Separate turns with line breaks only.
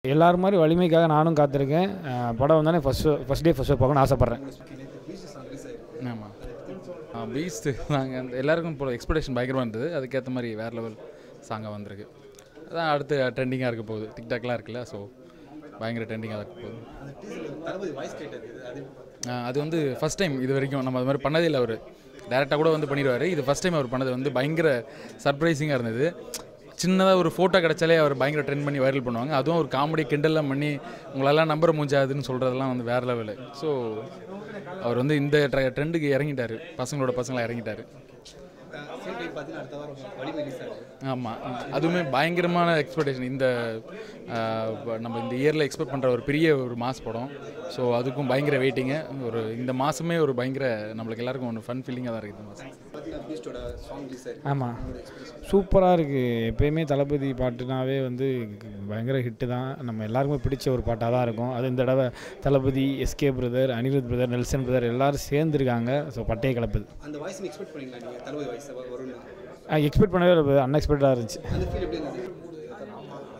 எல்லாரும் மாதிரி வலிமைக்காக நானும் காத்திருக்கேன் அஹ் படம் வந்தானே first first day first show பார்க்கணும்னு ஆசைப்பட்றேன்
ஆமாம் பீஸ்ட்டு நாங்கள் அந்த எல்லாருக்கும் இப்போ எக்ஸ்பெக்டேஷன் பயங்கரமாக இருந்தது அதுக்கேற்ற மாதிரி வேறு லெவல் சாங்காக வந்திருக்கு அதான் அடுத்து ட்ரெண்டிங்காக இருக்க போகுது டிக்டாக்லாம் இருக்குல்ல ஸோ பயங்கர ட்ரெண்டிங்காக இருக்க போகுது ஆ, அது வந்து ஃபஸ்ட் டைம் இது வரைக்கும் நம்ம அது மாதிரி பண்ணதே இல்லை அவர் டேரெக்டாக கூட வந்து பண்ணிடுவார் இது ஃபஸ்ட் டைம் அவர் பண்ணது வந்து பயங்கர சர்ப்ரைசிங்காக இருந்தது சின்னதாக ஒரு ஃபோட்டோ கிடச்சாலே அவர் பயங்கர ட்ரெண்ட் பண்ணி வைரல் பண்ணுவாங்க அதுவும் ஒரு காமெடி கிண்டல்லாம் பண்ணி உங்களெல்லாம் நம்புற மூஞ்சாதுன்னு சொல்கிறதெல்லாம் வந்து வேறு லெவலு ஸோ அவர் வந்து இந்த ட்ரெண்டுக்கு இறங்கிட்டார் பசங்களோட பசங்களாக இறங்கிட்டார் ஆமாம் அதுவுமே பயங்கரமான எக்ஸ்பெக்டேஷன் இந்த ஆஹ், ப- நம்ம இந்த இயரில் எக்ஸ்பெக்ட் பண்ணுற ஒரு பெரிய ஒரு மாஸ் படம் ஸோ அதுக்கும் பயங்கர வெயிட்டிங்கு ஒரு இந்த மாதமே ஒரு பயங்கர நம்மளுக்கு எல்லாருக்கும் ஒன்று ஃபன் ஃபீலிங்காக தான் இருக்குது இந்த மாதம்
ஆமாம் சூப்பராக இருக்குது எப்பயுமே தளபதி பாட்டுனாவே வந்து பயங்கர ஹிட்டு தான் நம்ம எல்லாருக்குமே பிடிச்ச ஒரு பாட்டாக தான் இருக்கும் அது இந்த தடவை Thalapathy SK brother Anirudh brother Nelson brother எல்லாரும் சேர்ந்துருக்காங்க ஸோ பட்டையை கலப்புது
அந்த வாய்ஸ் எக்ஸ்பெக்ட் பண்ணீங்களா நீங்கள் தளபதி வாய்ஸ் வரும்னு
எக்ஸ்பெக்ட் பண்ணவே இல்லை அன்எக்ஸ்பெக்டடாக இருந்துச்சு
அந்த ஃபீல் எப்படி இருந்தது